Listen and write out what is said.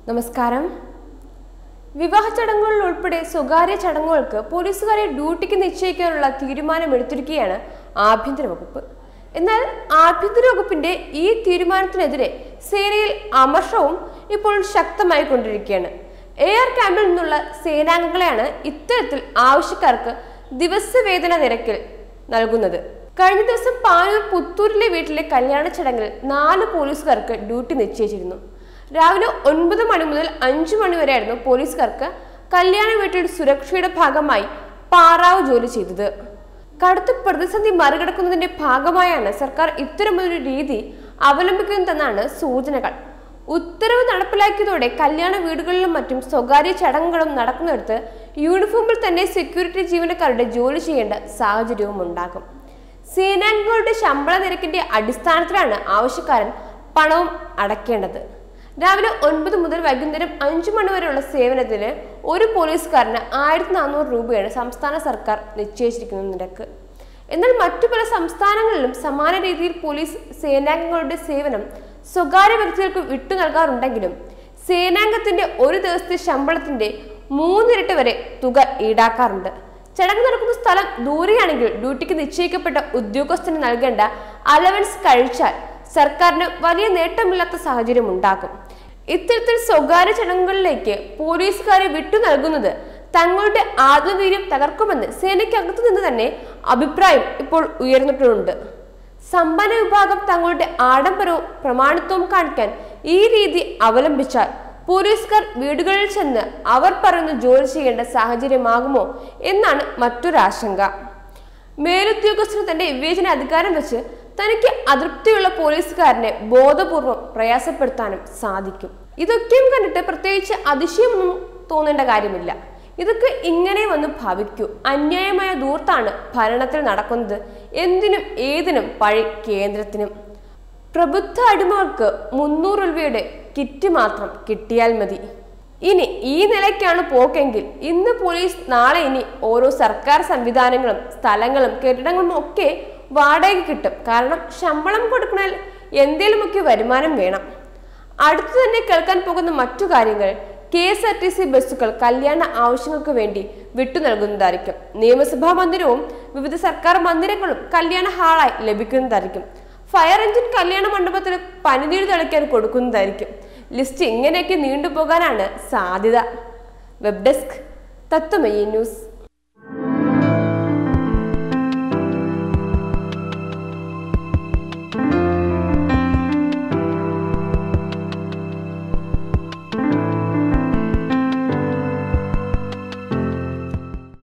നമസ്കാരം വിവാഹ ചടങ്ങുകളിൽ ഉൾപ്പെടെ സ്വകാര്യ ചടങ്ങുകൾക്ക് പോലീസുകാരെ ഡ്യൂട്ടിക്ക് നിശ്ചയിക്കാനുള്ള തീരുമാനമെടുത്തിരിക്കുകയാണ് ആഭ്യന്തര വകുപ്പ് എന്നാൽ ആഭ്യന്തര വകുപ്പിന്റെ ഈ തീരുമാനത്തിനെതിരെ സേനയിൽ അമർഷവും ഇപ്പോൾ ശക്തമായി കൊണ്ടിരിക്കുകയാണ് എയർ ക്യാമ്പിൽ നിന്നുള്ള സേനാംഗങ്ങളെയാണ് ഇത്തരത്തിൽ ആവശ്യക്കാർക്ക് ദിവസവേതന നിരക്കിൽ നൽകുന്നത് കഴിഞ്ഞ ദിവസം പാനൂർ പുത്തൂരിലെ വീട്ടിലെ കല്യാണ ചടങ്ങിൽ നാല് പോലീസുകാർക്ക് ഡ്യൂട്ടി നിശ്ചയിച്ചിരുന്നു രാവിലെ ഒൻപത് മണി മുതൽ അഞ്ചു മണി വരെയായിരുന്നു പോലീസുകാർക്ക് കല്യാണ വീട്ടിൽ സുരക്ഷയുടെ ഭാഗമായി പാറാവ് ജോലി ചെയ്തത് കടുത്ത പ്രതിസന്ധി മറികടക്കുന്നതിന്റെ ഭാഗമായാണ് സർക്കാർ ഇത്തരമൊരു രീതി അവലംബിക്കുന്നതെന്നാണ് സൂചനകൾ ഉത്തരവ് നടപ്പിലാക്കിയതോടെ കല്യാണ വീടുകളിലും മറ്റും സ്വകാര്യ ചടങ്ങുകളും നടക്കുന്നിടത്ത് യൂണിഫോമിൽ തന്നെ സെക്യൂരിറ്റി ജീവനക്കാരുടെ ജോലി ചെയ്യേണ്ട സാഹചര്യവും ഉണ്ടാകും സേനാംഗങ്ങളുടെ ശമ്പള നിരക്കിന്റെ അടിസ്ഥാനത്തിലാണ് ആവശ്യക്കാരൻ പണവും അടയ്ക്കേണ്ടത് രാവിലെ ഒൻപത് മുതൽ വൈകുന്നേരം അഞ്ചു മണി വരെയുള്ള സേവനത്തിന് ഒരു പോലീസുകാരന് ആയിരത്തി നാനൂറ് രൂപയാണ് സംസ്ഥാന സർക്കാർ നിശ്ചയിച്ചിരിക്കുന്ന നിരക്ക് എന്നാൽ മറ്റു പല സംസ്ഥാനങ്ങളിലും സമാന രീതിയിൽ പോലീസ് സേനാംഗങ്ങളുടെ സേവനം സ്വകാര്യ വ്യക്തികൾക്ക് വിട്ടു നൽകാറുണ്ടെങ്കിലും സേനാംഗത്തിന്റെ ഒരു ദിവസത്തെ ശമ്പളത്തിന്റെ മൂന്നിരട്ടി വരെ തുക ഈടാക്കാറുണ്ട് ചടങ്ങ് നടക്കുന്ന സ്ഥലം ദൂരെയാണെങ്കിൽ ഡ്യൂട്ടിക്ക് നിശ്ചയിക്കപ്പെട്ട ഉദ്യോഗസ്ഥന് നൽകേണ്ട അലവൻസ് കഴിച്ചാൽ സർക്കാരിന് വലിയ നേട്ടമില്ലാത്ത സാഹചര്യം ഉണ്ടാകും ഇത്തരത്തിൽ സ്വകാര്യ ചടങ്ങുകളിലേക്ക് പോലീസുകാരെ വിട്ടു നൽകുന്നത് തങ്ങളുടെ ആത്മവീര്യം തകർക്കുമെന്ന് സേനയ്ക്കകത്തു നിന്ന് തന്നെ അഭിപ്രായം ഇപ്പോൾ ഉയർന്നിട്ടുണ്ട് സമ്പന്ന വിഭാഗം തങ്ങളുടെ ആഡംബരവും പ്രമാണിത്വവും കാണിക്കാൻ ഈ രീതി അവലംബിച്ചാൽ പോലീസുകാർ വീടുകളിൽ ചെന്ന് അവർ പറയുന്ന ജോലി ചെയ്യേണ്ട സാഹചര്യമാകുമോ എന്നാണ് മറ്റൊരാശങ്ക മേലുദ്യോഗസ്ഥന് തന്റെ വിവേചന അധികാരം വെച്ച് തനിക്ക് അതൃപ്തിയുള്ള പോലീസുകാരനെ ബോധപൂർവം പ്രയാസപ്പെടുത്താനും സാധിക്കും ഇതൊക്കെയും കണ്ടിട്ട് പ്രത്യേകിച്ച് അതിശയമൊന്നും തോന്നേണ്ട കാര്യമില്ല ഇതൊക്കെ ഇങ്ങനെ വന്ന് ഭവിക്കൂ അന്യായമായ ദൂർത്താണ് ഭരണത്തിൽ നടക്കുന്നത് എന്തിനും ഏതിനും പഴി കേന്ദ്രത്തിനും പ്രബുദ്ധ അടിമകൾക്ക് മുന്നൂറ് രൂപയുടെ കിറ്റ് മാത്രം കിട്ടിയാൽ മതി ഇനി ഈ നിലയ്ക്കാണ് പോക്കെങ്കിൽ ഇന്ന് പോലീസ് നാളെ ഇനി ഓരോ സർക്കാർ സംവിധാനങ്ങളും സ്ഥലങ്ങളും കെട്ടിടങ്ങളും ഒക്കെ വാടകയ്ക്ക് കിട്ടും കാരണം ശമ്പളം കൊടുക്കണേൽ എന്തേലുമൊക്കെ വരുമാനം വേണം അടുത്തു തന്നെ കേൾക്കാൻ പോകുന്ന മറ്റു കാര്യങ്ങൾ K S R T C ബസ്സുകൾ കല്യാണ ആവശ്യങ്ങൾക്ക് വേണ്ടി വിട്ടു നൽകുന്നതായിരിക്കും നിയമസഭാ മന്ദിരവും വിവിധ സർക്കാർ മന്ദിരങ്ങളും കല്യാണ ഹാളായി ലഭിക്കുന്നതായിരിക്കും ഫയർ എഞ്ചിൻ കല്യാണ മണ്ഡപത്തിൽ പനിനീര് തളിക്കാൻ കൊടുക്കുന്നതായിരിക്കും ലിസ്റ്റ് ഇങ്ങനെയൊക്കെ നീണ്ടുപോകാനാണ് സാധ്യത വെബ് ഡെസ്ക് തത്വമയി ന്യൂസ്